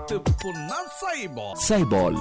விட்டு புண்ணா சைபால் சைபால்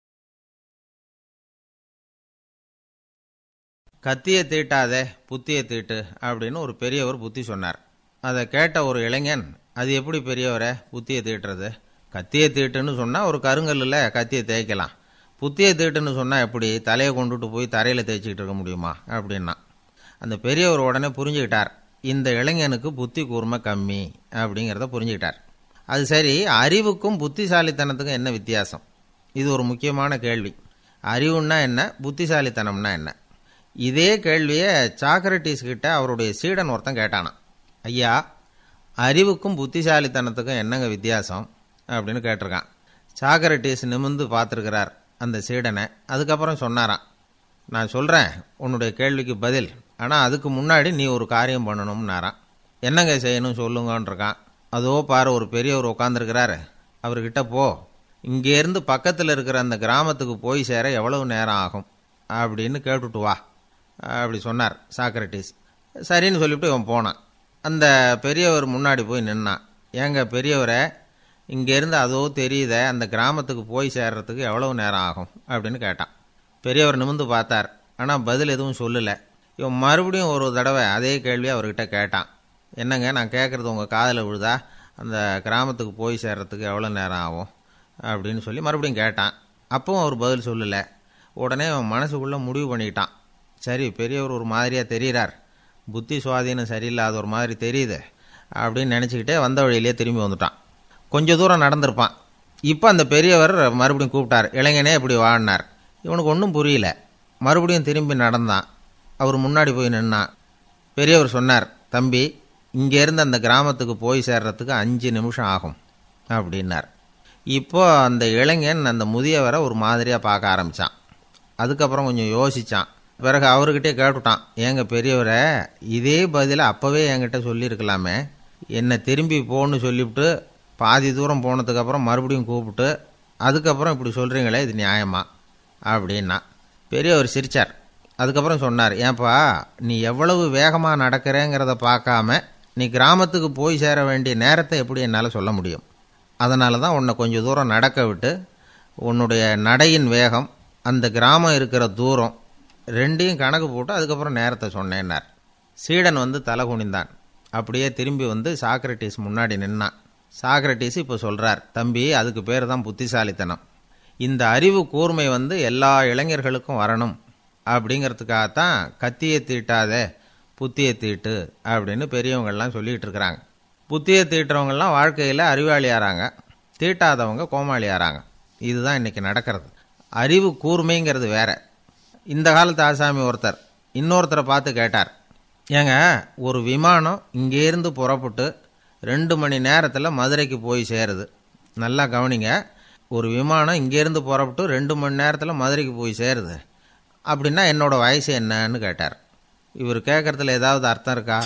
கத்தியை தீட்டாதே புத்தியை தீட்டு அப்படின்னு ஒரு பெரியவர் புத்தி சொன்னார் அதை கேட்ட ஒரு இளைஞன் அது எப்படி பெரியவரே புத்தியை தீட்டுறது கத்தியை தீட்டுன்னு சொன்னால் ஒரு கருங்கல்லில் கத்தியை தேய்க்கலாம் புத்தியை தீட்டுன்னு சொன்னால் எப்படி தலையை கொண்டுட்டு போய் தரையில் தேய்ச்சிக்கிட்டு இருக்க முடியுமா அப்படின்னா அந்த பெரியவர் உடனே புரிஞ்சுக்கிட்டார் இந்த இளைஞனுக்கு புத்தி கூர்மை கம்மி அப்படிங்கிறத புரிஞ்சுக்கிட்டார் அது சரி அறிவுக்கும் புத்திசாலித்தனத்துக்கும் என்ன வித்தியாசம் இது ஒரு முக்கியமான கேள்வி அறிவுன்னா என்ன புத்திசாலித்தனம்னா என்ன இதே கேள்வியை சாக்ரட்டிஸ் கிட்ட அவருடைய சீடன் ஒருத்தன் கேட்டானான் ஐயா அறிவுக்கும் புத்திசாலித்தனத்துக்கும் என்னங்க வித்தியாசம் அப்படின்னு கேட்டிருக்கான் சாக்ரட்டிஸ் நிமிந்து பார்த்துருக்கிறார் அந்த சீடனை அதுக்கப்புறம் சொன்னாராம் நான் சொல்கிறேன் உன்னுடைய கேள்விக்கு பதில் ஆனால் அதுக்கு முன்னாடி நீ ஒரு காரியம் பண்ணணும்னாரான் என்னங்க செய்யணும் சொல்லுங்கன்றிருக்கான் அதோ பாரு ஒரு பெரியவர் உட்காந்துருக்கிறாரு அவர்கிட்ட போ இங்கேருந்து பக்கத்தில் இருக்கிற அந்த கிராமத்துக்கு போய் சேர எவ்வளவு நேரம் ஆகும் அப்படின்னு கேட்டுட்டு வா அப்படி சொன்னார் சாக்ரட்டிஸ் சரின்னு சொல்லிவிட்டு இவன் போனான் அந்த பெரியவர் முன்னாடி போய் நின்னான் ஏங்க பெரியவரை இங்கேருந்து அதோ தெரியுத அந்த கிராமத்துக்கு போய் சேர்றதுக்கு எவ்வளவு நேரம் ஆகும் அப்படின்னு கேட்டான் பெரியவர் நிமிந்து பார்த்தார் ஆனால் பதில் எதுவும் சொல்லலை இவன் மறுபடியும் ஒரு தடவை அதே கேள்வியை அவர்கிட்ட கேட்டான் என்னங்க நான் கேட்குறது உங்கள் காதில் விழுதா அந்த கிராமத்துக்கு போய் சேர்றதுக்கு எவ்வளோ நேரம் ஆகும் அப்படின்னு சொல்லி மறுபடியும் கேட்டான் அப்பவும் அவர் பதில் சொல்லலை உடனே அவன் மனசுக்குள்ளே முடிவு பண்ணிக்கிட்டான் சரி பெரியவர் ஒரு மாதிரியாக தெரிகிறார் புத்தி சுவாதீனம் சரியில்லாத ஒரு மாதிரி தெரியுது அப்படின்னு நினச்சிக்கிட்டே வந்த வழியிலே திரும்பி வந்துட்டான் கொஞ்சம் தூரம் நடந்திருப்பான் இப்போ அந்த பெரியவர் மறுபடியும் கூப்பிட்டார் இளைஞனே இப்படி வாழ்னார் இவனுக்கு ஒன்றும் புரியல மறுபடியும் திரும்பி நடந்தான் அவர் முன்னாடி போய் நின்னான் பெரியவர் சொன்னார் தம்பி இங்கேருந்து அந்த கிராமத்துக்கு போய் சேர்றதுக்கு அஞ்சு நிமிஷம் ஆகும் அப்படின்னார் இப்போ அந்த இளைஞன் அந்த முதியவரை ஒரு மாதிரியாக பார்க்க ஆரம்பித்தான் அதுக்கப்புறம் கொஞ்சம் யோசித்தான் பிறகு அவர்கிட்டே கேட்டுட்டான் ஏங்க பெரியவரை இதே பதிலை அப்போவே என்கிட்ட சொல்லியிருக்கலாமே என்னை திரும்பி போன்னு சொல்லிவிட்டு பாதி தூரம் போனதுக்கப்புறம் மறுபடியும் கூப்பிட்டு அதுக்கப்புறம் இப்படி சொல்கிறீங்களே இது நியாயமா அப்படின்னா பெரியவர் சிரிச்சார் அதுக்கப்புறம் சொன்னார் ஏன்பா நீ எவ்வளவு வேகமாக நடக்கிறேங்கிறத பார்க்காம நீ கிராமத்துக்கு போய் சேர வேண்டிய நேரத்தை எப்படி என்னால் சொல்ல முடியும் அதனால தான் உன்னை கொஞ்சம் தூரம் நடக்க விட்டு உன்னுடைய நடையின் வேகம் அந்த கிராமம் இருக்கிற தூரம் ரெண்டையும் கணக்கு போட்டு அதுக்கப்புறம் நேரத்தை சொன்னேன்னார் சீடன் வந்து தலை குனிந்தான் அப்படியே திரும்பி வந்து சாக்ரட்டிஸ் முன்னாடி நின்னான் சாக்ரட்டிஸ் இப்போ சொல்கிறார் தம்பி அதுக்கு பேர் தான் புத்திசாலித்தனம் இந்த அறிவு கூர்மை வந்து எல்லா இளைஞர்களுக்கும் வரணும் அப்படிங்கிறதுக்காகத்தான் கத்தியை தீட்டாதே புத்தியை தீட்டு அப்படின்னு பெரியவங்கள்லாம் சொல்லிகிட்டு இருக்கிறாங்க புத்தியை தீட்டுறவங்கெல்லாம் வாழ்க்கையில் அறிவாளி ஆறாங்க தீட்டாதவங்க கோமாளி ஆறாங்க இதுதான் இன்றைக்கி நடக்கிறது அறிவு கூர்மைங்கிறது வேற இந்த காலத்து ஆசாமி ஒருத்தர் இன்னொருத்தரை பார்த்து கேட்டார் ஏங்க ஒரு விமானம் இங்கேருந்து புறப்பட்டு ரெண்டு மணி நேரத்தில் மதுரைக்கு போய் சேருது நல்லா கவனிங்க ஒரு விமானம் இங்கேருந்து புறப்பட்டு ரெண்டு மணி நேரத்தில் மதுரைக்கு போய் சேருது அப்படின்னா என்னோடய வயசு என்னன்னு கேட்டார் இவர் கேட்குறதுல ஏதாவது அர்த்தம் இருக்கா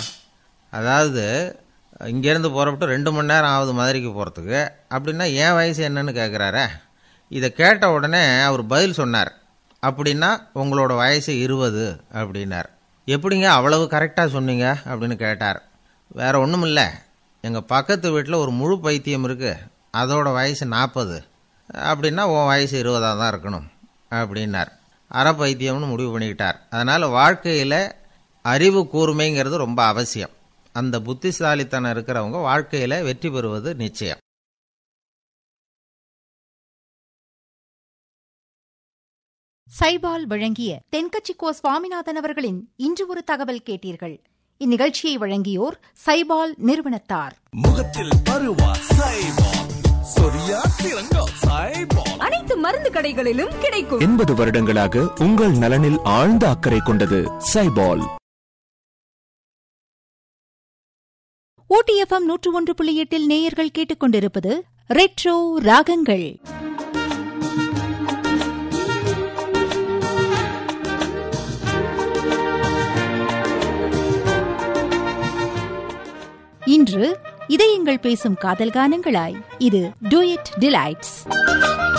அதாவது இங்கேருந்து புறப்பட்டு ரெண்டு மணி நேரம் ஆகுது மதுரைக்கு போகிறதுக்கு அப்படின்னா என் வயசு என்னன்னு கேட்குறாரே இதை கேட்ட உடனே அவர் பதில் சொன்னார் அப்படின்னா உங்களோட வயசு இருபது அப்படின்னார் எப்படிங்க அவ்வளவு கரெக்டாக சொன்னீங்க அப்படின்னு கேட்டார் வேற ஒன்றும் இல்லை எங்கள் பக்கத்து வீட்டில் ஒரு முழு பைத்தியம் இருக்குது அதோட வயசு நாற்பது அப்படின்னா உன் வயசு இருபதாக தான் இருக்கணும் அப்படின்னார் அரை பைத்தியம்னு முடிவு பண்ணிக்கிட்டார் அதனால் வாழ்க்கையில் அறிவு கூர்மைங்கிறது ரொம்ப அவசியம் அந்த புத்திசாலித்தனம் இருக்கிறவங்க வாழ்க்கையில் வெற்றி பெறுவது நிச்சயம் சைபால் வழங்கிய தென்கட்சிக்கோ சுவாமிநாதன் அவர்களின் இன்று ஒரு தகவல் கேட்டீர்கள் இந்நிகழ்ச்சியை வழங்கியோர் சைபால் நிறுவனத்தார் முகத்தில் பருவா சைபால் சொரியா சிறங்கோ சைபால் அனைத்து மருந்து கடைகளிலும் கிடைக்கும் எண்பது வருடங்களாக உங்கள் நலனில் ஆழ்ந்த அக்கறை கொண்டது சைபால் ஓடிஎஃப்எம் நூற்று ஒன்று புள்ளி எட்டில் நேயர்கள் கேட்டுக்கொண்டிருப்பது ரெட்ரோ ராகங்கள் இன்று இதயங்கள் பேசும் காதல் கானங்களாய் இது டூயட் டிலைட்ஸ்